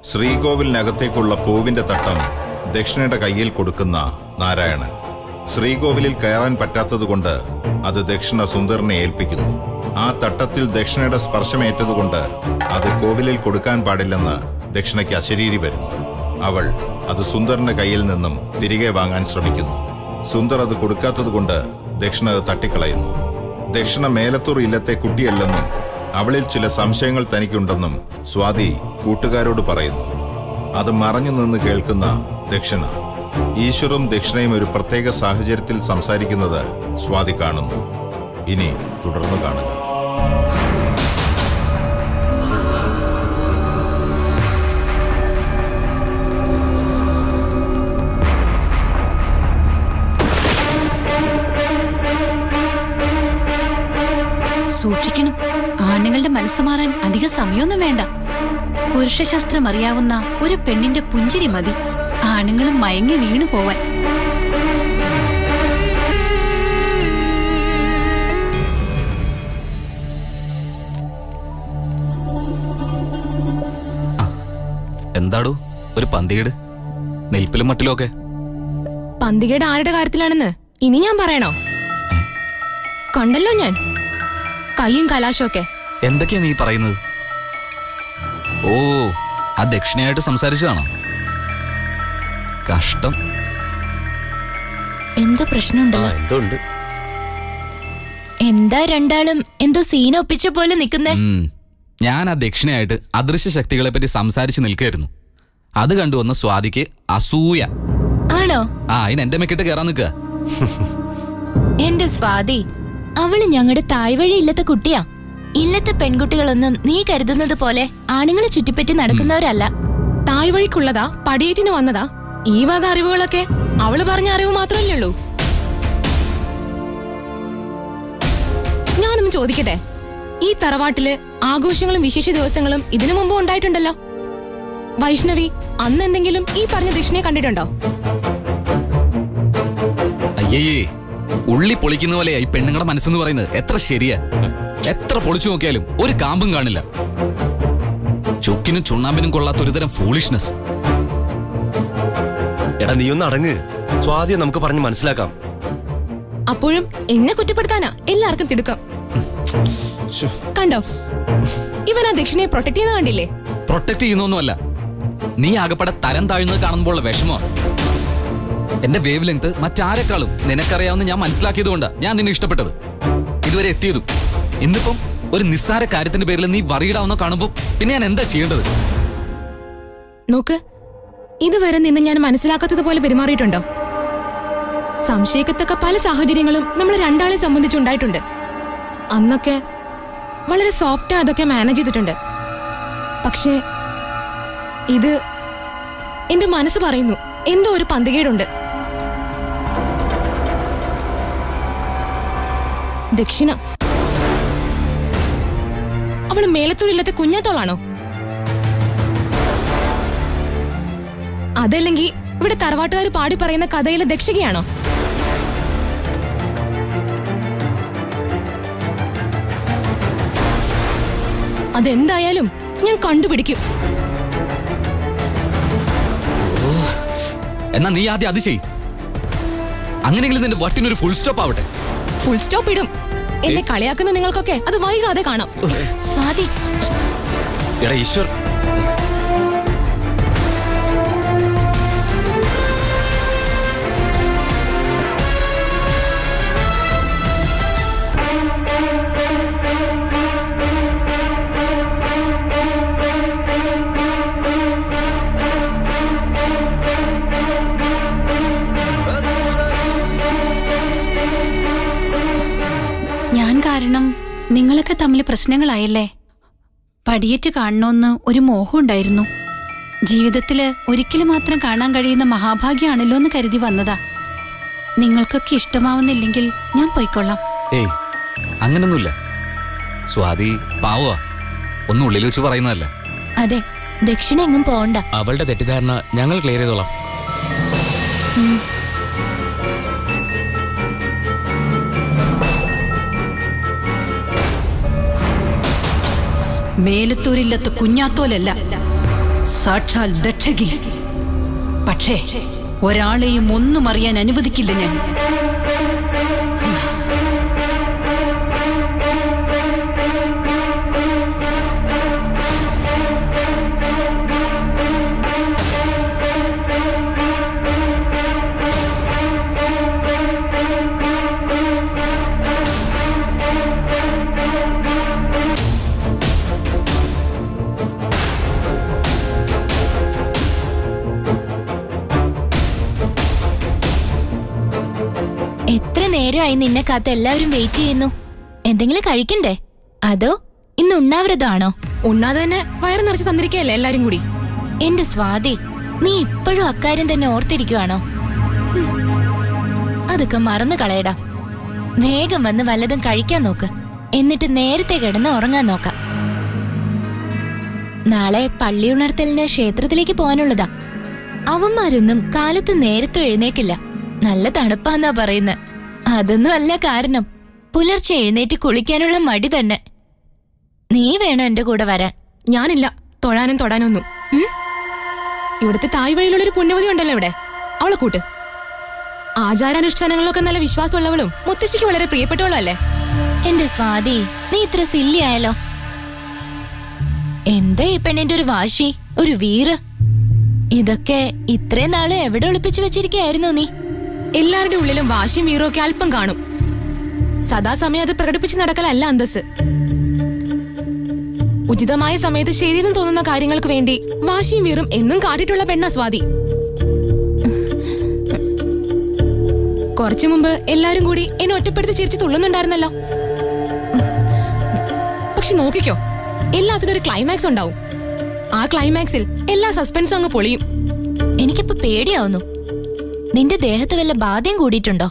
ശ്രീകോവിലിനകത്തേക്കുള്ള പൂവിന്റെ തട്ടം ദക്ഷിണയുടെ കയ്യിൽ കൊടുക്കുന്ന നാരായണൻ ശ്രീകോവിലിൽ കയറാൻ പറ്റാത്തതുകൊണ്ട് അത് ദക്ഷിണ സുന്ദറിനെ ഏൽപ്പിക്കുന്നു ആ തട്ടത്തിൽ ദക്ഷിണയുടെ സ്പർശമേറ്റതുകൊണ്ട് അത് കോവിലിൽ കൊടുക്കാൻ പാടില്ലെന്ന് ദക്ഷിണയ്ക്ക് അശരീരി വരുന്നു അവൾ അത് സുന്ദറിന്റെ കയ്യിൽ നിന്നും തിരികെ വാങ്ങാൻ ശ്രമിക്കുന്നു സുന്ദർ അത് കൊടുക്കാത്തതുകൊണ്ട് ദക്ഷിണ അത് തട്ടിക്കളയുന്നു ദക്ഷിണ മേലത്തൂർ ഇല്ലത്തെ കുട്ടിയല്ലെന്നും അവളിൽ ചില സംശയങ്ങൾ തനിക്കുണ്ടെന്നും സ്വാതി കൂട്ടുകാരോട് പറയുന്നു അത് മറഞ്ഞു നിന്ന് കേൾക്കുന്ന ദക്ഷിണ ഈശ്വറും ദക്ഷിണയും ഒരു പ്രത്യേക സാഹചര്യത്തിൽ സംസാരിക്കുന്നത് സ്വാതി കാണുന്നു ഇനി തുടർന്ന് കാണുക സൂക്ഷിക്കണം ആണുങ്ങളുടെ മനസ്സ് മാറാൻ അധിക സമയമൊന്നും വേണ്ട പുരുഷശാസ്ത്രം അറിയാവുന്ന ഒരു പെണ്ണിന്റെ പുഞ്ചിരി മതി ആണുങ്ങളും മയങ്ങി വീണു പോവാൻ എന്താടോ ഒരു പന്തികേട് നെൽപ്പിലും മട്ടിലും ഒക്കെ പന്തികേട് ആരുടെ കാര്യത്തിലാണെന്ന് ഇനി ഞാൻ പറയണോ കണ്ടല്ലോ ഞാൻ കൈയും കലാശമൊക്കെ എന്തൊക്കെയാ നീ പറയുന്നത് ഓ ആ ദക്ഷിണയായിട്ട് സംസാരിച്ചതാണോ കഷ്ടം എന്തോ പ്രശ്നമുണ്ടല്ലോ എന്തുണ്ട് എന്താ രണ്ടാളും എന്തോ സീൻ ഒപ്പിച്ച പോലെ നിക്കുന്നേ ഉം. ഞാൻ ആ ദക്ഷിണയായിട്ട് അദൃശ്യ ശക്തികളെ പറ്റി സംസാരിച്ച് നിൽക്കായിരുന്നു അത് കണ്ടുവന്ന സ്വാതിക്ക് അസൂയ ആണോ ആ അതിന് എന്റെ മെക്കിട്ട് കയറാൻ നിൽക്കുക എന്റെ സ്വാതി അവള് ഞങ്ങളുടെ തായ്വഴി ഇല്ലത്തെ കുട്ടിയാ ഇല്ലത്തെ പെൺകുട്ടികളൊന്നും നീ കരുതുന്നത് പോലെ ആണുങ്ങളെ ചുറ്റിപ്പറ്റി നടക്കുന്നവരല്ല തായ് വഴിക്കുള്ളതാ പടിയേറ്റിന് വന്നതാ ഈ വക അറിവുകളൊക്കെ അവള് പറഞ്ഞ അറിവ് മാത്രമല്ലേ ഉള്ളൂ ഞാനൊന്ന് ചോദിക്കട്ടെ ഈ തറവാട്ടില് ആഘോഷങ്ങളും വിശേഷ ദിവസങ്ങളും ഇതിനു മുമ്പ് ഉണ്ടായിട്ടുണ്ടല്ലോ വൈഷ്ണവി അന്ന് എന്തെങ്കിലും ഈ പറഞ്ഞ ദക്ഷിണയെ കണ്ടിട്ടുണ്ടോ അയ്യേ ഉള്ളി പൊളിക്കുന്ന പോലെയാ ഈ പെണ്ണുങ്ങളുടെ മനസ്സെന്ന് പറയുന്നത് എത്ര ശരിയാ എത്ര പൊളിച്ചു നോക്കിയാലും ഒരു കാമ്പും കാണില്ല ചുക്കിനും ചുണ്ണാമ്പിനും കൊള്ളാത്ത ഒരുതരം ഫൂളിഷ്നെസ് എടാ നീ ഒന്ന് അടങ്ങ് സ്വാതിയെ നമുക്ക് പറഞ്ഞ് മനസ്സിലാക്കാം അപ്പോഴും എന്നെ കുറ്റപ്പെടുത്താനാ എല്ലാവർക്കും തിടുക്കം കണ്ടോ ഇവൻ ആ ദക്ഷിണയെ പ്രൊട്ടക്ട് ചെയ്യുന്ന കണ്ടില്ലേ പ്രൊട്ടക്ട് ചെയ്യുന്നൊന്നുമല്ല നീ ആകപ്പെടെ തരം താഴ്ന്നത് കാണുമ്പോഴുള്ള വിഷമോ എന്റെ വേവ് ലെങ്ത് മറ്റാരെക്കാളും നിനക്കറിയാവുന്ന ഞാൻ മനസ്സിലാക്കിയതുകൊണ്ടാ ഞാൻ നിന്നെ ഇഷ്ടപ്പെട്ടത് ഇതുവരെ എത്തിയതും ഇന്നിപ്പം ഒരു നിസ്സാര കാര്യത്തിന്റെ പേരിൽ നീ വറിയിടാവുന്ന കാണുമ്പോൾ പിന്നെ ഞാൻ എന്താ ചെയ്യേണ്ടത് നോക്ക് ഇതുവരെ നിന്ന് ഞാൻ മനസ്സിലാക്കാത്തതുപോലെ പെരുമാറിയിട്ടുണ്ടോ സംശയിക്കത്തക്ക പല സാഹചര്യങ്ങളും നമ്മൾ രണ്ടാളെ സംബന്ധിച്ചുണ്ടായിട്ടുണ്ട് അന്നൊക്കെ വളരെ സോഫ്റ്റ് അതൊക്കെ മാനേജ് ചെയ്തിട്ടുണ്ട് പക്ഷേ ഇത് എന്റെ മനസ്സ് പറയുന്നു എന്തോ ഒരു പന്തികേടുണ്ട് ദക്ഷിണ അവള് മേലത്തൂരില്ലത്തെ കുഞ്ഞാത്തോളാണോ അതല്ലെങ്കിൽ ഇവിടെ തറവാട്ടുകാർ പാടി പറയുന്ന കഥയിലെ ദക്ഷകയാണോ അതെന്തായാലും ഞാൻ കണ്ടുപിടിക്കും എന്നാ നീ ആദ്യം അത് ചെയ് അങ്ങനെയെങ്കിലും നിന്റെ വട്ടിനൊരു ഫുൾ സ്റ്റോപ്പ് ആവട്ടെ ഫുൾ സ്റ്റോപ്പ് ഇടും എന്നെ കളിയാക്കുന്ന നിങ്ങൾക്കൊക്കെ അത് വൈകാതെ കാണാം സ്വാതി എടാ ഈശ്വർ ഞാൻ കാരണം നിങ്ങളൊക്കെ തമ്മിൽ പ്രശ്നങ്ങളായല്ലേ പടിയേറ്റ് കാണണമെന്ന് ഒരു മോഹം ഉണ്ടായിരുന്നു ജീവിതത്തില് ഒരിക്കലും മാത്രം കാണാൻ കഴിയുന്ന മഹാഭാഗ്യമാണല്ലോ എന്ന് കരുതി വന്നതാ നിങ്ങൾക്കൊക്കെ ഇഷ്ടമാവുന്നില്ലെങ്കിൽ ഞാൻ പോയിക്കൊള്ളാം ഏയ് അങ്ങനൊന്നുമില്ല സ്വാതി പാവുക ഒന്നും ഉള്ളിൽ വെച്ച് പറയുന്നതല്ല അതെ ദക്ഷിണ എങ്ങും പോണ്ട അവളുടെ തെറ്റിദ്ധാരണ ഞങ്ങൾ ക്ലിയർ ചെയ്തോളാം മേലത്തൂരില്ലത്ത് കുഞ്ഞാത്തോലല്ല സാക്ഷാൽ ദക്ഷകി പക്ഷേ ഒരാളെയും ഒന്നും അറിയാൻ അനുവദിക്കില്ല ഞാൻ എത്ര നേരമായി നിന്നെ കാത്ത് എല്ലാവരും വെയിറ്റ് ചെയ്യുന്നു എന്തെങ്കിലും കഴിക്കണ്ടേ അതോ ഇന്ന് ഉണ്ണാവ്രതമാണോ ഉണ്ണാതെ തന്നെ വയറ് നിറച്ച് തന്നിരിക്കുകയല്ലേ എല്ലാരും കൂടി എന്റെ സ്വാതി നീ ഇപ്പോഴും അക്കാര്യം തന്നെ ഓർത്തിരിക്കുവാണോ ഉം. അതൊക്കെ മറന്നു കളയടാ വേഗം വന്ന് വല്ലതും കഴിക്കാൻ നോക്ക് എന്നിട്ട് നേരത്തെ കിടന്ന് ഉറങ്ങാൻ നോക്കാം നാളെ പള്ളി ഉണർത്തലിന് ക്ഷേത്രത്തിലേക്ക് പോകാനുള്ളതാ അവന്മാരൊന്നും കാലത്ത് നേരത്തെ എഴുന്നേക്കില്ല നല്ല തണുപ്പാന്നാ പറയുന്നത് അതൊന്നും അല്ല കാരണം പുലർച്ചെ എഴുന്നേറ്റ് കുളിക്കാനുള്ള മടി തന്നെ നീ വേണം എന്റെ കൂടെ വരാൻ ഞാനില്ല തൊഴാനും തൊടാനൊന്നും ഉം? ഇവിടുത്തെ തായ് വഴിയിലുള്ളൊരു പുണ്യവതി ഉണ്ടല്ലോ ഇവിടെ അവളെ കൂട്ട് ആചാരാനുഷ്ഠാനങ്ങളൊക്കെ നല്ല വിശ്വാസമുള്ളവളും മുത്തശ്ശിക്ക് വളരെ പ്രിയപ്പെട്ടവളും അല്ലേ എന്റെ സ്വാതി നീ ഇത്ര സില്ലി ആയാലോ എന്താ ഈ പെണ്ണിന്റെ ഒരു വാശി ഒരു വീറ് ഇതൊക്കെ ഇത്രയും നാള് എവിടെ ഒളിപ്പിച്ചു വെച്ചിരിക്കായിരുന്നു നീ എല്ലാവരുടെ ഉള്ളിലും വാശിയും വീറും ഒക്കെ അല്പം കാണും സദാസമയം അത് പ്രകടിപ്പിച്ച് നടക്കലല്ല അന്തസ് ഉചിതമായ സമയത്ത് ശരിയെന്ന് തോന്നുന്ന കാര്യങ്ങൾക്ക് വേണ്ടി വാശിയും വീറും എന്നും കാട്ടിട്ടുള്ള പെണ്ണ സ്വാതി കുറച്ചു മുമ്പ് എല്ലാരും കൂടി എന്നെ ഒറ്റപ്പെടുത്തി ചിരിച്ച് തുള്ളുന്നുണ്ടായിരുന്നല്ലോ പക്ഷെ നോക്കിക്കോ എല്ലാത്തിനും ഒരു ക്ലൈമാക്സ് ഉണ്ടാവും ആ ക്ലൈമാക്സിൽ എല്ലാ സസ്പെൻസും അങ്ങ് പൊളിയും എനിക്കിപ്പോ പേടിയാവുന്നു നിന്റെ ദേഹത്ത് വല്ല ബാധയും കൂടിയിട്ടുണ്ടോ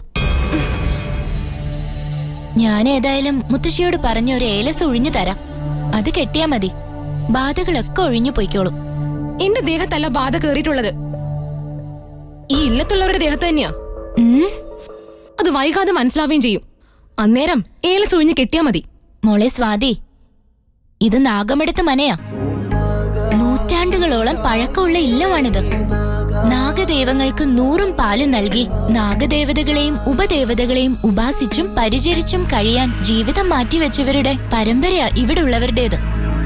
ഞാൻ ഏതായാലും മുത്തശ്ശിയോട് പറഞ്ഞ ഒരു ഏലസ് ഒഴിഞ്ഞു തരാം അത് കെട്ടിയാ മതി ബാധകളൊക്കെ ഒഴിഞ്ഞു പൊയ്ക്കോളും എന്റെ ദേഹത്തല്ല ബാധ കേറിയിട്ടുള്ളത് ഈ ഇല്ലത്തുള്ളവരുടെ ദേഹത്ത് തന്നെയാ ഉം അത് വൈകാതെ മനസ്സിലാവുകയും ചെയ്യും അന്നേരം ഏല ചുഴിഞ്ഞ് കെട്ടിയാ മതി മോളെ സ്വാതി ഇത് നാഗമെടുത്ത മനയാ നൂറ്റാണ്ടുകളോളം പഴക്കമുള്ള ഇല്ലമാണിത് നാഗദേവങ്ങൾക്ക് നൂറും പാലും നൽകി നാഗദേവതകളെയും ഉപദേവതകളെയും ഉപാസിച്ചും പരിചരിച്ചും കഴിയാൻ ജീവിതം മാറ്റിവെച്ചവരുടെ പരമ്പരയാ ഇവിടെ ഉള്ളവരുടേത്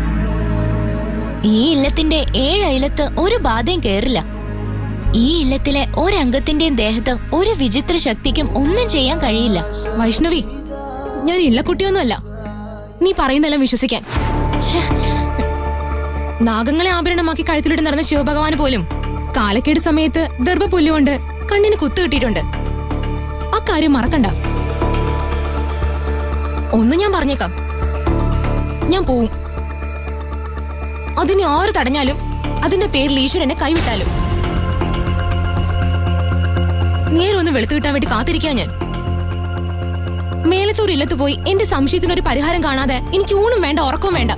ഈ ഇല്ലത്തിന്റെ ഏഴ് അയലത്ത് ഒരു ബാധയും കേറില്ല ഈ ഇല്ലത്തിലെ ഒരംഗത്തിന്റെയും ദേഹത്ത് ഒരു വിചിത്ര ശക്തിക്കും ഒന്നും ചെയ്യാൻ കഴിയില്ല വൈഷ്ണവി ഞാൻ ഇള്ളക്കുട്ടിയൊന്നുമല്ല നീ പറയുന്നെല്ലാം വിശ്വസിക്കാൻ ഛെ, നാഗങ്ങളെ ആഭരണമാക്കി കഴുത്തിലിട്ട് നടന്ന ശിവഭഗവാന് പോലും കാലക്കേട് സമയത്ത് ദർഭ പുല്ലുകൊണ്ട് കണ്ണിന് കുത്തു കിട്ടിയിട്ടുണ്ട് ആ കാര്യം മറക്കണ്ട ഒന്ന് ഞാൻ പറഞ്ഞേക്കാം ഞാൻ പോവും അതിനെ ആര് തടഞ്ഞാലും അതിന്റെ പേരിൽ ഈശ്വരനെ കൈവിട്ടാലും നേരൊന്ന് വെളുത്തു കിട്ടാൻ വേണ്ടി കാത്തിരിക്കാൻ ഞാൻ മേലത്തൂർ ഇല്ലത്ത് പോയി എന്റെ സംശയത്തിനൊരു പരിഹാരം കാണാതെ എനിക്ക് ഊണും വേണ്ട ഉറക്കവും വേണ്ട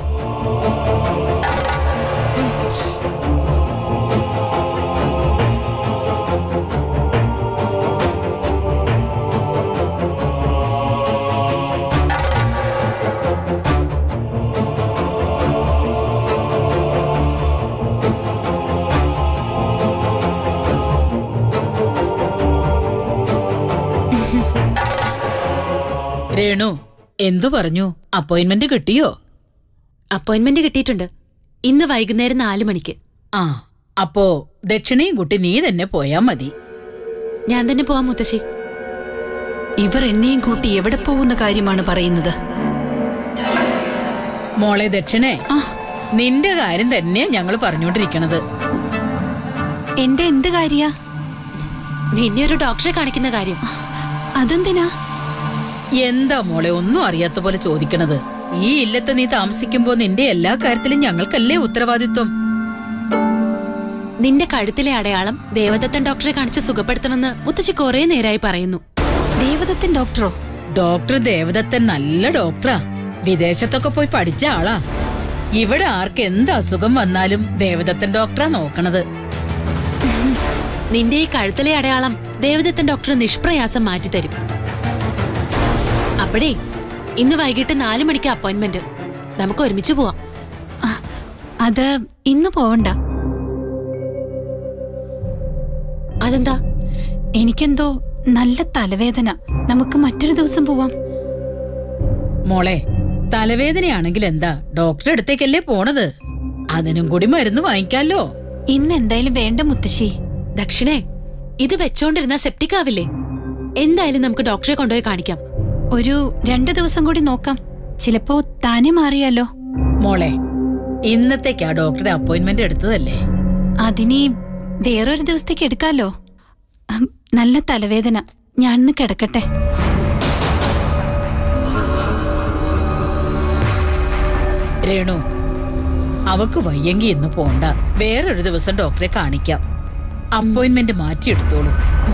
രേണു എന്തു പറഞ്ഞു അപ്പോയിന്റ്മെന്റ് കിട്ടിയോ അപ്പോയിന്റ്മെന്റ് കിട്ടിയിട്ടുണ്ട് ഇന്ന് വൈകുന്നേരം നാലു മണിക്ക് ആ അപ്പോ ദക്ഷിണയും കുട്ടി നീ തന്നെ പോയാ മതി ഞാൻ തന്നെ പോവാം മുത്തശ്ശി ഇവർ എന്നെയും കൂട്ടി എവിടെ പോകുന്ന കാര്യമാണ് പറയുന്നത് മോളെ ദക്ഷിണേ ആ നിന്റെ കാര്യം തന്നെയാ ഞങ്ങൾ പറഞ്ഞോണ്ടിരിക്കണത് എന്റെ എന്ത് കാര്യ നിന്നെ ഒരു ഡോക്ടറെ കാണിക്കുന്ന കാര്യം അതെന്തിനാ എന്താ മോളെ ഒന്നും അറിയാത്ത പോലെ ചോദിക്കണത് ഈ ഇല്ലത്ത് നീ താമസിക്കുമ്പോ നിന്റെ എല്ലാ കാര്യത്തിലും ഞങ്ങൾക്കല്ലേ ഉത്തരവാദിത്വം നിന്റെ കഴുത്തിലെ അടയാളം ദേവദത്തൻ ഡോക്ടറെ കാണിച്ച് സുഖപ്പെടുത്തണമെന്ന് മുത്തശ്ശി കുറെ നേരായി പറയുന്നു ദേവദത്തൻ ഡോക്ടറോ ഡോക്ടർ ദേവദത്തൻ നല്ല ഡോക്ടറാ വിദേശത്തൊക്കെ പോയി പഠിച്ച ആളാ ഇവിടെ ആർക്ക് എന്ത് അസുഖം വന്നാലും ദേവദത്തൻ ഡോക്ടറാ നോക്കണത് നിന്റെ ഈ കഴുത്തിലെ അടയാളം ദേവദത്തൻ ഡോക്ടർ നിഷ്പ്രയാസം മാറ്റിത്തരും അപ്പോഴേ ഇന്ന് വൈകിട്ട് നാലു മണിക്ക് അപ്പോയിന്റ്മെന്റ് നമുക്ക് ഒരുമിച്ച് പോവാം ആ, അത് ഇന്ന് പോവണ്ട അതെന്താ എനിക്കെന്തോ നല്ല തലവേദന നമുക്ക് മറ്റൊരു ദിവസം പോവാം മോളെ തലവേദനയാണെങ്കിൽ എന്താ ഡോക്ടറെ അടുത്തേക്കല്ലേ പോണത് അതിനും കൂടി മരുന്ന് വാങ്ങിക്കാലോ ഇന്ന് എന്തായാലും വേണ്ട മുത്തശ്ശി ദക്ഷിണേ ഇത് വെച്ചോണ്ടിരുന്ന സെപ്റ്റിക് ആവില്ലേ എന്തായാലും നമുക്ക് ഡോക്ടറെ കൊണ്ടുപോയി കാണിക്കാം ഒരു രണ്ടു ദിവസം കൂടി നോക്കാം ചിലപ്പോ താനെ മാറിയാലോ മോളെ ഇന്നത്തേക്കാ ഡോക്ടറുടെ അപ്പോയിന്റ്മെന്റ് എടുത്തതല്ലേ അതിനി വേറൊരു ദിവസത്തേക്ക് എടുക്കാലോ ഉം, നല്ല തലവേദന ഞാനിന്ന് കിടക്കട്ടെ രേണു അവക്ക് വയ്യെങ്കി ഇന്ന് പോണ്ട വേറൊരു ദിവസം ഡോക്ടറെ കാണിക്കാം അപ്പോയിന്റ്മെന്റ് മാറ്റിയെടുത്തോളൂ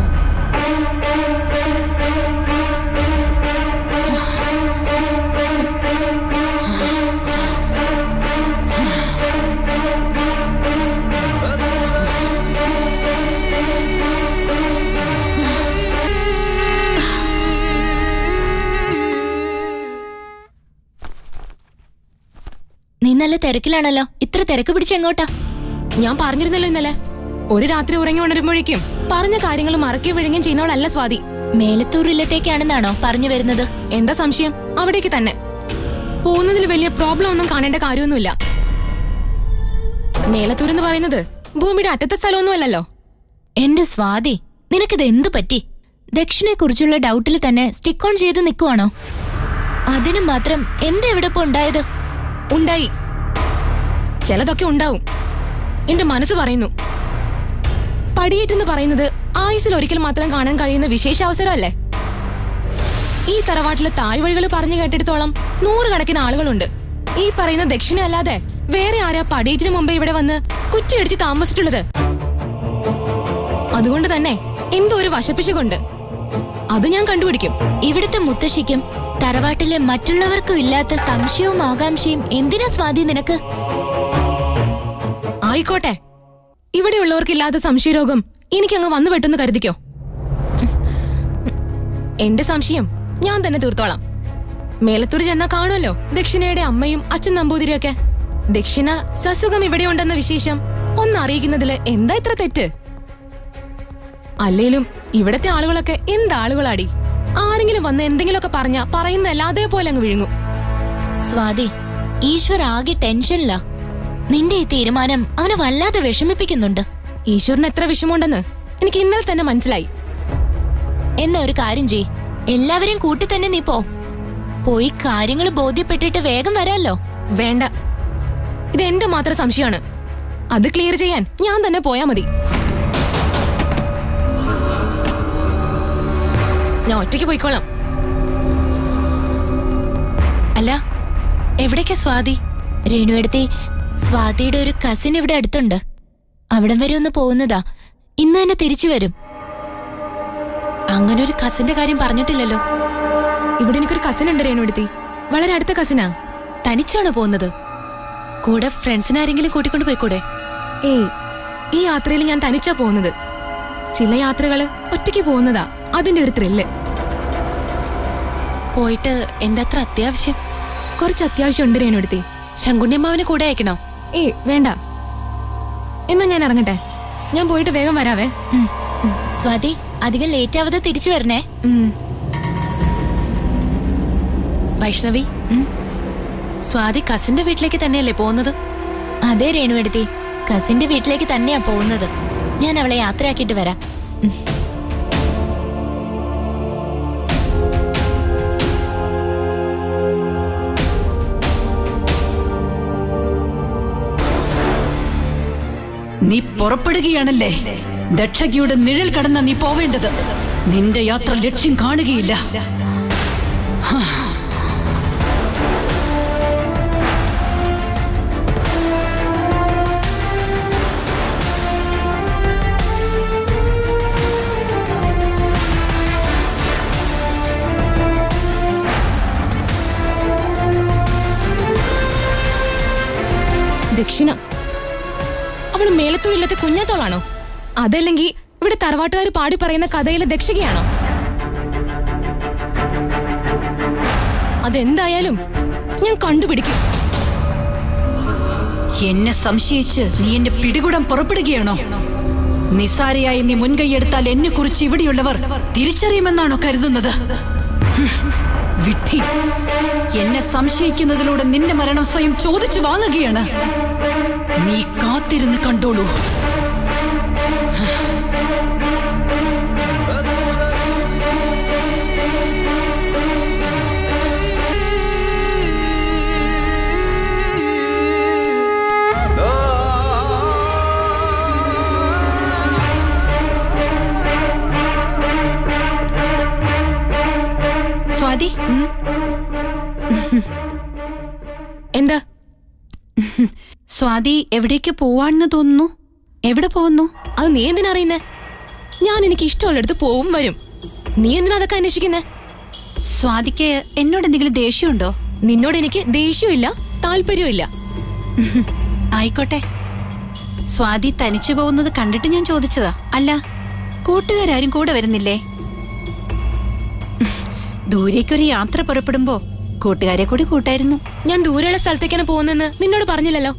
നീ നല്ല തിരക്കിലാണല്ലോ ഇത്ര തിരക്ക് പിടിച്ച് എങ്ങോട്ടാ ഞാൻ പറഞ്ഞിരുന്നല്ലോ ഇന്നലെ ഒരു രാത്രി ഉറങ്ങി ഉണരുമ്പോഴേക്കും പറഞ്ഞ കാര്യങ്ങൾ മറക്കി വിഴുങ്ങുകയും ചെയ്യുന്നവളല്ല സ്വാതി മേലത്തൂരില്ലത്തേക്കാണെന്നാണോ പറഞ്ഞു വരുന്നത് എന്താ സംശയം അവിടേക്ക് തന്നെ പോകുന്നതിൽ വലിയ പ്രോബ്ലം ഒന്നും കാണേണ്ട കാര്യമൊന്നുമില്ല മേലത്തൂരെന്ന് പറയുന്നത് ഭൂമിയുടെ അറ്റത്തെ സ്ഥലമൊന്നുമല്ലല്ലോ എന്റെ സ്വാതി നിനക്കിത് എന്തു പറ്റി ദക്ഷിണെ കുറിച്ചുള്ള ഡൗട്ടിൽ തന്നെ സ്റ്റിക്ക് ഓൺ ചെയ്ത് നിൽക്കുവാണോ അതിന് മാത്രം എന്തെവിടെപ്പോ ഉണ്ടായത് ഉണ്ടായി ചിലതൊക്കെ ഉണ്ടാവും എന്റെ മനസ്സ് പറയുന്നു പടിയേറ്റെന്ന് പറയുന്നത് ആയുസിൽ ഒരിക്കൽ മാത്രം കാണാൻ കഴിയുന്ന വിശേഷ അവസരമല്ലേ ഈ തറവാട്ടിലെ താഴ്വഴികൾ പറഞ്ഞു കേട്ടിടത്തോളം നൂറുകണക്കിന് ആളുകളുണ്ട് ഈ പറയുന്ന ദക്ഷിണ അല്ലാതെ വേറെ ആരാ പടിയേറ്റിന് മുമ്പേ ഇവിടെ വന്ന് കുറ്റിയടിച്ച് താമസിച്ചിട്ടുള്ളത് അതുകൊണ്ട് തന്നെ എന്തോ ഒരു വശപ്പിശുകൊണ്ട് അത് ഞാൻ കണ്ടുപിടിക്കും ഇവിടുത്തെ മുത്തശ്ശിക്കും തറവാട്ടിലെ മറ്റുള്ളവർക്കും ഇല്ലാത്ത സംശയവും ആകാംക്ഷയും എന്തിനാ സ്വാതി നിനക്ക് ആയിക്കോട്ടെ ഇവിടെയുള്ളവർക്കില്ലാത്ത സംശയരോഗം എനിക്കങ്ങ് വന്നു പെട്ടെന്ന് കരുതിക്കോ എന്റെ സംശയം ഞാൻ തന്നെ തീർത്തോളാം മേലത്തൂർ ചെന്നാ കാണുമല്ലോ ദക്ഷിണയുടെ അമ്മയും അച്ഛൻ നമ്പൂതിരിയൊക്കെ ദക്ഷിണ സസുഖം ഇവിടെയുണ്ടെന്ന വിശേഷം ഒന്നറിയിക്കുന്നതില് എന്താ ഇത്ര തെറ്റ് അല്ലേലും ഇവിടത്തെ ആളുകളൊക്കെ എന്താളുകളാടി ആരെങ്കിലും വന്ന് എന്തെങ്കിലുമൊക്കെ പറഞ്ഞ പറയുന്നതല്ല അതേപോലെ അങ്ങ് വിഴുങ്ങും സ്വാതി ഈശ്വർ ആകെ ടെൻഷനിലാ നിന്റെ ഈ തീരുമാനം അവനെ വല്ലാതെ വിഷമിപ്പിക്കുന്നുണ്ട് ഈശ്വരന് എത്ര വിഷമമുണ്ടെന്ന് എനിക്ക് ഇന്നലെ തന്നെ മനസ്സിലായി എന്നാ ഒരു കാര്യം ചെയ് എല്ലാവരെയും കൂട്ടി തന്നെ നീ പോ പോയി കാര്യങ്ങൾ ബോധ്യപ്പെട്ടിട്ട് വേഗം വരാല്ലോ വേണ്ട ഇത് എന്റെ മാത്രം സംശയമാണ് അത് ക്ലിയർ ചെയ്യാൻ ഞാൻ തന്നെ പോയാ മതി ഞാൻ ഒറ്റയ്ക്ക് പോയിക്കോളാം അല്ല എവിടേക്കാ സ്വാതി രേണുവെടുത്തി സ്വാതിയുടെ ഒരു കസിൻ ഇവിടെ അടുത്തുണ്ട് അവിടം വരെ ഒന്ന് പോകുന്നതാ ഇന്ന് തന്നെ തിരിച്ചു വരും അങ്ങനെ ഒരു കസിന്റെ കാര്യം പറഞ്ഞിട്ടില്ലല്ലോ ഇവിടെ എനിക്കൊരു കസിൻ ഉണ്ട് രേണുവെടുത്തി വളരെ അടുത്ത കസിനാ തനിച്ചാണോ പോകുന്നത് കൂടെ ഫ്രണ്ട്സിനെ ആരെങ്കിലും കൂട്ടിക്കൊണ്ട് പോയിക്കൂടെ ഏയ് ഈ യാത്രയിൽ ഞാൻ തനിച്ചാ പോകുന്നത് ചില യാത്രകള് ഒറ്റയ്ക്ക് പോകുന്നതാ അതിന്റെ ഒരു ത്രില്ല് പോയിട്ട് എന്താത്ര അത്യാവശ്യം കുറച്ച് അത്യാവശ്യം ഉണ്ട് രേണുവെടുത്തി ശങ്കുണ്യമ്മാവനെ കൂടെ അയക്കണോ ഏയ് വേണ്ട എന്നാ ഞാൻ ഇറങ്ങട്ടെ ഞാൻ പോയിട്ട് വേഗം വരാവേ ഉം. സ്വാതി അധികം ലേറ്റ് ആവാതെ തിരിച്ചു വരണേ ഉം. വൈഷ്ണവി ഉം. സ്വാതി കസിന്റെ വീട്ടിലേക്ക് തന്നെയല്ലേ പോകുന്നത് അതെ രേണുവെടുത്തി കസിന്റെ വീട്ടിലേക്ക് തന്നെയാ പോകുന്നത് ഞാൻ അവളെ യാത്രയാക്കിയിട്ട് വരാം ഉം. നീ പുറപ്പെടുകയാണല്ലേ ദക്ഷകിയുടെ നിഴൽ കടന്ന നീ പോവേണ്ടത് നിന്റെ യാത്ര ലക്ഷ്യം കാണുകയില്ല ദക്ഷിണ അവള് മേലത്തൂരില്ലാത്ത കുഞ്ഞാത്തോളാണോ അതല്ലെങ്കിൽ ഇവിടെ തറവാട്ടുകാർ പാടി പറയുന്ന കഥയിലെ ദക്ഷകയാണോ അതെന്തായാലും ഞാൻ കണ്ടുപിടിക്കും എന്നെ സംശയിച്ച് നീ എന്റെ പിടികൂടാൻ പുറപ്പെടുകയാണോ നിസാരയായി നീ മുൻകൈയെടുത്താൽ എന്നെ കുറിച്ച് ഇവിടെയുള്ളവർ തിരിച്ചറിയുമെന്നാണോ കരുതുന്നത് ഹും, വിഡ്ഢി എന്നെ സംശയിക്കുന്നതിലൂടെ നിന്റെ മരണം സ്വയം ചോദിച്ചു വാങ്ങുകയാണ് നീ കാത്തിരുന്ന് കണ്ടോളൂ സ്വാതി എന്താ സ്വാതി എവിടേക്ക് പോവാണെന്ന് തോന്നുന്നു എവിടെ പോകുന്നു അത് നീ എന്തിനാ അറിയുന്നേ ഞാൻ എനിക്ക് ഇഷ്ടമുള്ളിടത്ത് പോവും വരും നീ എന്തിനാ അതൊക്കെ അന്വേഷിക്കുന്നേ സ്വാതിക്ക് എന്നോട് എന്തെങ്കിലും ദേഷ്യമുണ്ടോ നിന്നോട് എനിക്ക് ദേഷ്യമില്ല താല്പര്യമില്ല ആയിക്കോട്ടെ സ്വാതി തനിച്ചു പോകുന്നത് കണ്ടിട്ട് ഞാൻ ചോദിച്ചതാ അല്ല കൂട്ടുകാരും കൂടെ വരുന്നില്ലേ ദൂരേക്കൊരു യാത്ര പുറപ്പെടുമ്പോ കൂട്ടുകാരെ കൂടി കൂട്ടായിരുന്നു ഞാൻ ദൂരെയുള്ള സ്ഥലത്തേക്കാണ് പോകുന്നെന്ന് നിന്നോട് പറഞ്ഞില്ലല്ലോ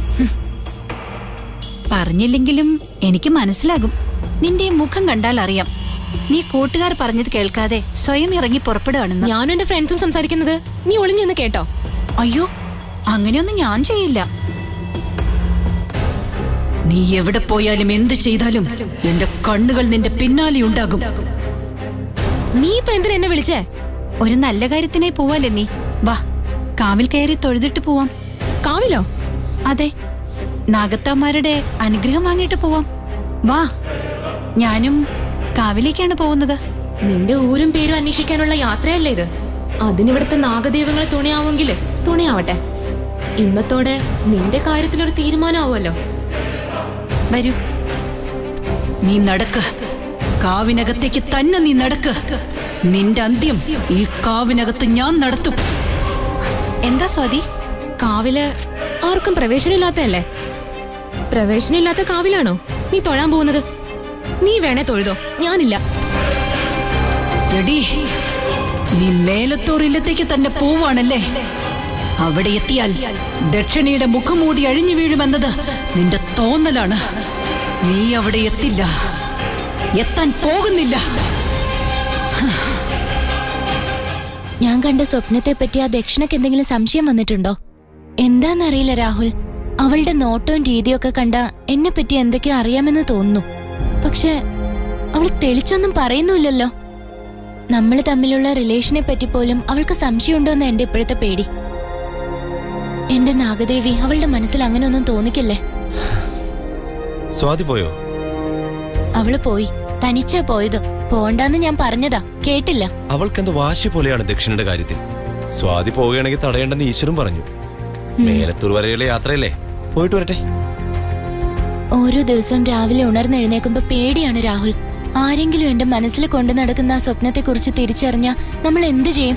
പറഞ്ഞില്ലെങ്കിലും എനിക്ക് മനസ്സിലാകും നിന്റെ ഈ മുഖം കണ്ടാൽ അറിയാം നീ കൂട്ടുകാർ പറഞ്ഞത് കേൾക്കാതെ സ്വയം ഇറങ്ങി പുറപ്പെടുകയാണെന്ന് ഞാനും എന്റെ ഫ്രണ്ട്സും സംസാരിക്കുന്നത് നീ ഒളിഞ്ഞെന്ന് കേട്ടോ അയ്യോ അങ്ങനെയൊന്നും ഞാൻ ചെയ്യില്ല നീ എവിടെ പോയാലും എന്ത് ചെയ്താലും എന്റെ കണ്ണുകൾ നിന്റെ പിന്നാലെ ഉണ്ടാകും നീ ഇപ്പൊ എന്തിനാ എന്നെ വിളിച്ചേ ഒരു നല്ല കാര്യത്തിനായി പോവാല്ലേ നീ വാ കാവിൽ കയറി തൊഴുതിട്ട് പോവാം കാവിലോ അതെ നാഗത്തമാരുടെ അനുഗ്രഹം വാങ്ങിയിട്ട് പോവാം വാ ഞാനും കാവിലേക്കാണ് പോകുന്നത് നിന്റെ ഊരും പേരും അന്വേഷിക്കാനുള്ള യാത്രയല്ലേ ഇത് അതിനിവിടുത്തെ നാഗദൈവങ്ങളെ തുണയാവുമെങ്കില് തുണയാവട്ടെ ഇന്നത്തോടെ നിന്റെ കാര്യത്തിലൊരു തീരുമാനമാവുമല്ലോ വരൂ നീ നടക്ക് കാവിനകത്തേക്ക് തന്നെ നീ നടക്ക് നിന്റെ അന്ത്യം ഈ കാവിനകത്ത് ഞാൻ നടത്തും എന്താ സ്വാതി കാവില് ആർക്കും പ്രവേശനമില്ലാത്തല്ലേ പ്രവേശനമില്ലാത്ത കാവിലാണോ നീ തൊഴാൻ പോകുന്നത് നീ വേണേ തൊഴുതോ ഞാനില്ല എടി നീ മേലത്തോർ ഇല്ലത്തേക്ക് തന്നെ പോവാണല്ലേ അവിടെ എത്തിയാൽ ദക്ഷിണയുടെ മുഖംമൂടി അഴിഞ്ഞു വീഴുമെന്നത് നിന്റെ തോന്നലാണ് നീ അവിടെ എത്തില്ല എത്താൻ പോകുന്നില്ല ഞാൻ കണ്ട സ്വപ്നത്തെ പറ്റി ആ ദക്ഷിണക്ക് എന്തെങ്കിലും സംശയം വന്നിട്ടുണ്ടോ എന്താന്നറിയില്ല രാഹുൽ അവളുടെ നോട്ടവും രീതിയും ഒക്കെ കണ്ട എന്നെ പറ്റി എന്തൊക്കെയോ അറിയാമെന്ന് തോന്നുന്നു പക്ഷെ അവൾ തെളിച്ചൊന്നും പറയുന്നുമില്ലല്ലോ നമ്മൾ തമ്മിലുള്ള റിലേഷനെ പറ്റി പോലും അവൾക്ക് സംശയമുണ്ടോന്ന് എന്റെ ഇപ്പോഴത്തെ പേടി എന്റെ നാഗദേവി അവളുടെ മനസ്സിൽ അങ്ങനെ ഒന്നും തോന്നിക്കല്ലേ സ്വാതി പോയോ അവള് പോയി തനിച്ചാ പോയത് പോണ്ടാന്ന് ഞാൻ പറഞ്ഞതാ കേട്ടില്ല അവൾക്കെന്ത് വാശി പോലെയാണ് ദക്ഷിണയുടെ കാര്യത്തിൽ സ്വാതി പോവുകയാണെങ്കിൽ തടയേണ്ടെന്ന് ഈശ്വരൻ പറഞ്ഞു മേലത്തൂർ വരെയുള്ള യാത്രയല്ലേ പോയിട്ട് വരട്ടെ ഓരോ ദിവസം രാവിലെ ഉണർന്നെഴുന്നേക്കുമ്പോ പേടിയാണ് രാഹുൽ ആരെങ്കിലും എന്റെ മനസ്സിൽ കൊണ്ടു നടക്കുന്ന ആ സ്വപ്നത്തെക്കുറിച്ച് തിരിച്ചറിഞ്ഞ നമ്മൾ എന്തു ചെയ്യും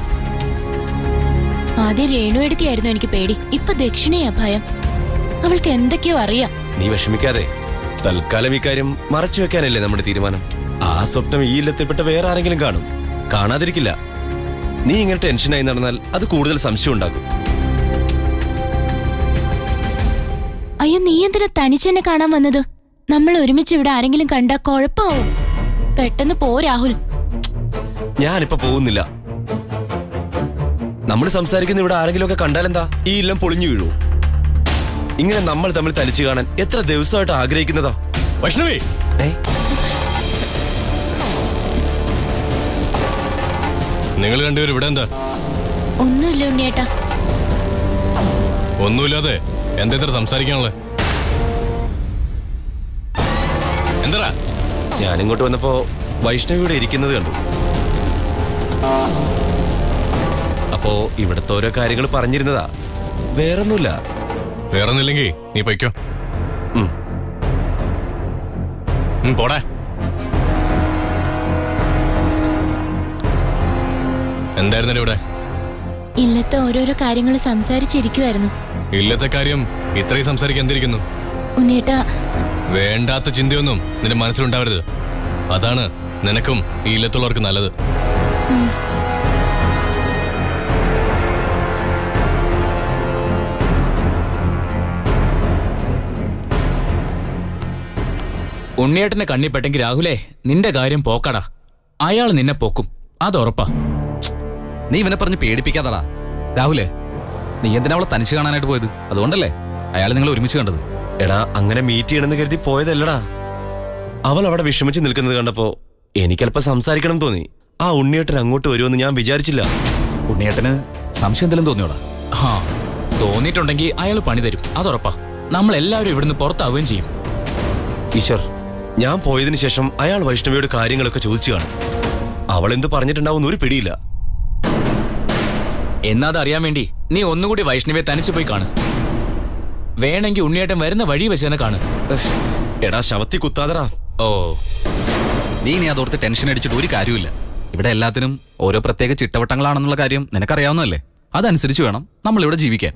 ആദ്യം രേണുവെടുത്തിയായിരുന്നു എനിക്ക് പേടി ഇപ്പൊ ദക്ഷിണയാ ഭയം അവൾക്ക് എന്തൊക്കെയോ അറിയാം നീ വിഷമിക്കാതെ തൽക്കാലം ഇക്കാര്യം മറച്ചു വെക്കാനല്ലേ നമ്മുടെ തീരുമാനം ആ സ്വപ്നം ഈ ഇല്ലത്തിൽപ്പെട്ട വേറെ ആരെങ്കിലും കാണും കാണാതിരിക്കില്ല നീ ഇങ്ങനെ ടെൻഷനായി നടന്നാൽ അത് കൂടുതൽ സംശയം ഉണ്ടാക്കും അയ്യോ നീ എന്തിനാ തനിച്ചെന്നെ കാണാൻ വന്നത് നമ്മൾ ഒരുമിച്ച് ഇവിടെ ആരെങ്കിലും കണ്ടാ കുഴപ്പമാവും പെട്ടെന്ന് പോ രാഹുൽ ഞാനിപ്പോ പോകുന്നില്ല നമ്മൾ സംസാരിക്കുന്ന ഇവിടെ ആരെങ്കിലും ഒക്കെ കണ്ടാലെന്താ ഈ ഇല്ലം പൊളിഞ്ഞു വീഴൂ ഇങ്ങനെ നമ്മൾ തമ്മിൽ തനിച്ചു കാണാൻ എത്ര ദിവസമായിട്ട് ആഗ്രഹിക്കുന്നതാ വൈഷ്ണവി ഏ നിങ്ങൾ രണ്ടുപേരും ഇവിടെ എന്താ ഒന്നുമില്ല ഉണ്ണിയേട്ടാ ഒന്നുമില്ലാതെ എന്താ ഇത്ര സംസാരിക്കാനുള്ളത് എന്താ ഞാനിങ്ങോട്ട് വന്നപ്പോ വൈഷ്ണവി ഇവിടെ ഇരിക്കുന്നത് കണ്ടു അപ്പോ ഇവിടുത്തെ ഓരോ കാര്യങ്ങൾ പറഞ്ഞിരുന്നതാ വേറൊന്നുമില്ല വേറൊന്നുമില്ലെങ്കിൽ നീ പൊയ്ക്കോ ഉം. ഉം, പോടാ എന്തായിരുന്നല്ലോ ഇവിടെ ഇല്ലത്തെ ഓരോരോ കാര്യങ്ങൾ സംസാരിച്ചിരിക്കുമായിരുന്നു ഇല്ലത്തെ കാര്യം ഇത്രയും സംസാരിക്കാൻ എന്തിരിക്കുന്നു ഉണ്ണിയേട്ടാ വേണ്ടാത്ത ചിന്തയൊന്നും നിന്റെ മനസ്സിലുണ്ടാവരുത് അതാണ് നിനക്കും ഈ ഇല്ലത്തുള്ളവർക്ക് നല്ലത് ഉണ്ണിയേട്ടന്റെ കണ്ണിപ്പെട്ടെങ്കിൽ രാഹുലേ നിന്റെ കാര്യം പോക്കടാ അയാൾ നിന്നെ പൊക്കും അത് ഉറപ്പാ നീ ഇവനെ പറഞ്ഞ് പേടിപ്പിക്കാതടാ രാഹുലേ നീ എന്തിനാ അവളെ തനിച്ച് കാണാനായിട്ട് പോയത് അതുകൊണ്ടല്ലേ അയാൾ നിങ്ങൾ ഒരുമിച്ച് കണ്ടത് എടാ അങ്ങനെ മീറ്റ് ചെയ്യണമെന്ന് കരുതി പോയതല്ലടാ അവൾ അവിടെ വിഷമിച്ച് നിൽക്കുന്നത് കണ്ടപ്പോ എനിക്കല്പം സംസാരിക്കണം തോന്നി ആ ഉണ്ണിയേട്ടൻ അങ്ങോട്ട് വരുമെന്ന് ഞാൻ വിചാരിച്ചില്ല ഉണ്ണിയേട്ടന് സംശയം എന്തെങ്കിലും തോന്നിയോടാ ഹാ തോന്നിയിട്ടുണ്ടെങ്കിൽ അയാൾ പണി തരും അത് ഉറപ്പാ നമ്മൾ എല്ലാവരും ഇവിടുന്ന് പുറത്താവുകയും ചെയ്യും ഈശ്വർ ഞാൻ പോയതിനു ശേഷം അയാൾ വൈഷ്ണവിയോട് കാര്യങ്ങളൊക്കെ ചോദിച്ചു കാണും അവൾ എന്ത് പറഞ്ഞിട്ടുണ്ടാവും ഒരു പിടിയില്ല എന്നാ അതറിയാൻ വേണ്ടി നീ ഒന്നുകൂടി വൈഷ്ണവിയെ തനിച്ചു പോയി കാണ് വേണമെങ്കിൽ ഉണ്ണിയേട്ടൻ വരുന്ന വഴി വെച്ച് തന്നെ കാണ് ഉഫ്, എടാ ശവത്തി കുത്താതടാ ഓ നീ നീ അതോർത്ത് ടെൻഷൻ അടിച്ചിട്ട് ഒരു കാര്യമില്ല ഇവിടെ എല്ലാത്തിനും ഓരോ പ്രത്യേക ചിട്ടവട്ടങ്ങളാണെന്നുള്ള കാര്യം നിനക്കറിയാവുന്നതല്ലേ അതനുസരിച്ച് വേണം നമ്മൾ ഇവിടെ ജീവിക്കാൻ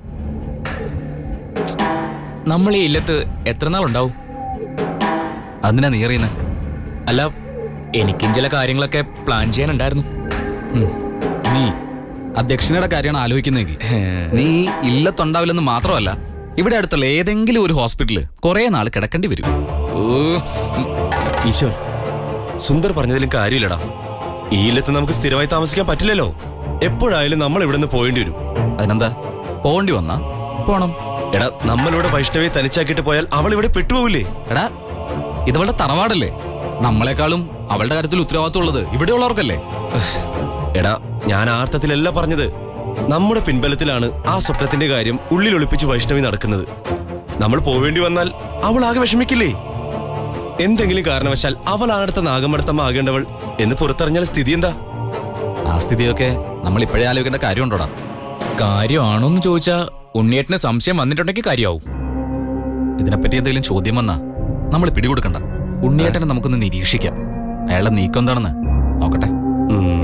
നമ്മൾ ഈ ഇല്ലത്ത് എത്ര നാളുണ്ടാവും അതിനാ നീ അറിയുന്നത് അല്ല എനിക്കും ചില കാര്യങ്ങളൊക്കെ പ്ലാൻ ചെയ്യാനുണ്ടായിരുന്നു നീ ആ ദക്ഷിണയുടെ കാര്യമാണ് ആലോചിക്കുന്നതെങ്കിൽ നീ ഇല്ലത്തുണ്ടാവില്ലെന്ന് മാത്രമല്ല ഇവിടെ അടുത്തുള്ള ഏതെങ്കിലും ഒരു ഹോസ്പിറ്റലിൽ കുറെ നാൾ കിടക്കേണ്ടി വരും ഓ ഈശ്വർ സുന്ദർ പറഞ്ഞതിലും കാര്യമില്ലടാ ഈ ഇല്ലത്ത് നമുക്ക് സ്ഥിരമായി താമസിക്കാൻ പറ്റില്ലല്ലോ എപ്പോഴായാലും നമ്മൾ ഇവിടെ നിന്ന് പോയേണ്ടി വരും അതിനെന്താ പോണ്ടി വന്നാ പോണം എടാ നമ്മളിവിടെ വൈഷ്ണവിയെ തനിച്ചാക്കിയിട്ട് പോയാൽ അവൾ ഇവിടെ പെട്ടുപോവില്ലേ എടാ ഇതവളുടെ തറവാടല്ലേ നമ്മളെക്കാളും അവളുടെ കാര്യത്തിൽ ഉത്തരവാദിത്വം ഉള്ളത് ഇവിടെയുള്ളവർക്കല്ലേ എടാ ഞാൻ ആർത്ഥത്തിലല്ല പറഞ്ഞത് നമ്മുടെ പിൻബലത്തിലാണ് ആ സ്വപ്നത്തിന്റെ കാര്യം ഉള്ളിൽ ഒളിപ്പിച്ച് വൈഷ്ണവി നടക്കുന്നത് നമ്മൾ പോവേണ്ടി വന്നാൽ അവൾ ആകെ വിഷമിക്കില്ലേ എന്തെങ്കിലും കാരണവശാൽ അവൾ അടുത്ത നാഗമടത്തമ്മ ആകേണ്ടവൾ എന്ന് പുറത്തറിഞ്ഞാൽ സ്ഥിതി എന്താ ആ സ്ഥിതിയൊക്കെ നമ്മൾ ഇപ്പോഴേ ആലോചിക്കേണ്ട കാര്യമുണ്ടോടാ കാര്യമാണോന്ന് ചോദിച്ചാ ഉണ്ണിയേട്ടന് സംശയം വന്നിട്ടുണ്ടെങ്കിൽ കാര്യമാവും ഇതിനെപ്പറ്റി എന്തെങ്കിലും ചോദ്യം വന്നാ നമ്മൾ പിടികൊടുക്കണ്ട ഉണ്ണിയേട്ടനെ നമുക്കൊന്ന് നിരീക്ഷിക്കാം അയാളുടെ നീക്കം എന്താണെന്ന് നോക്കട്ടെ ഉം.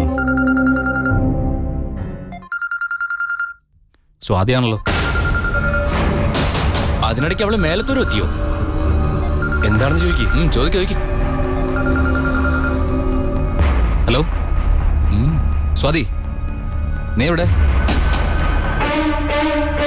സ്വാതിയാണല്ലോ അതിനിടയ്ക്ക് അവള് മേലത്തൂരും എത്തിയോ എന്താണെന്ന് ചോദിക്കേ ഉം, ചോദിക്ക് ചോദിക്ക് ഹലോ ഉം, സ്വാതി നീ എവിടെ